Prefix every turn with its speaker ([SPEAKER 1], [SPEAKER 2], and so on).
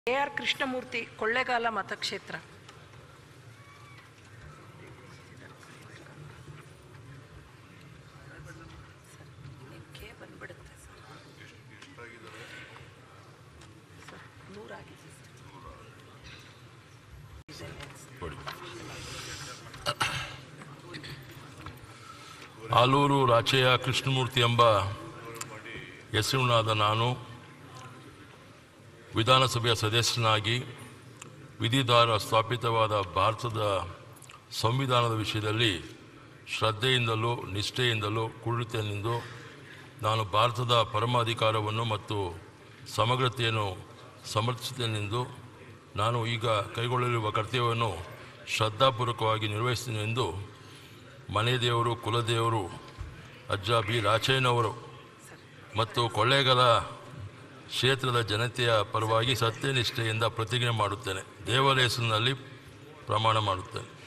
[SPEAKER 1] A R Krishnamurthy Kollegal ಮತಕ್ಷೇತ್ರ ಕೆ ಬಂದ್ಬಿಡುತ್ತೆ ಸರ್. ಸರ್, ನೂರಾಗಿದೆ ಸರ್.
[SPEAKER 2] ಕೊಡಿ. ಆಲೂರು ರಾಚೆಯ ಕೃಷ್ಣಮೂರ್ತಿ ಎಂಬ ಹೆಸರಿನಾದ ನಾನು ವಿಧಾನಸಭೆಯ ಸದಸ್ಯನಾಗಿ ವಿಧಿದಾರ ಸ್ಥಾಪಿತವಾದ ಭಾರತದ ಸಂವಿಧಾನದ ವಿಷಯದಲ್ಲಿ ಶ್ರದ್ಧೆಯಿಂದಲೂ ನಿಷ್ಠೆಯಿಂದಲೂ ಕುಳಿತನೆಂದು ನಾನು ಭಾರತದ ಪರಮಾಧಿಕಾರವನ್ನು ಮತ್ತು ಸಮಗ್ರತೆಯನ್ನು ಸಮರ್ಥಿಸುತ್ತೇನೆಂದು ನಾನು ಈಗ ಕೈಗೊಳ್ಳಲಿರುವ ಕರ್ತವ್ಯವನ್ನು ಶ್ರದ್ಧಾಪೂರ್ವಕವಾಗಿ ನಿರ್ವಹಿಸುತ್ತೇನೆಂದು ಮನೆ ದೇವರು ಕುಲದೇವರು ಅಜ್ಜ ಬಿ ರಾಚಯ್ಯನವರು ಮತ್ತು ಕೊಳ್ಳೇಗಾಲ ಕ್ಷೇತ್ರದ ಜನತೆಯ ಪರವಾಗಿ ಸತ್ಯನಿಷ್ಠೆಯಿಂದ ಪ್ರತಿಜ್ಞೆ ಮಾಡುತ್ತೇನೆ ದೇವರ ಹೆಸರಿನಲ್ಲಿ ಪ್ರಮಾಣ ಮಾಡುತ್ತೇನೆ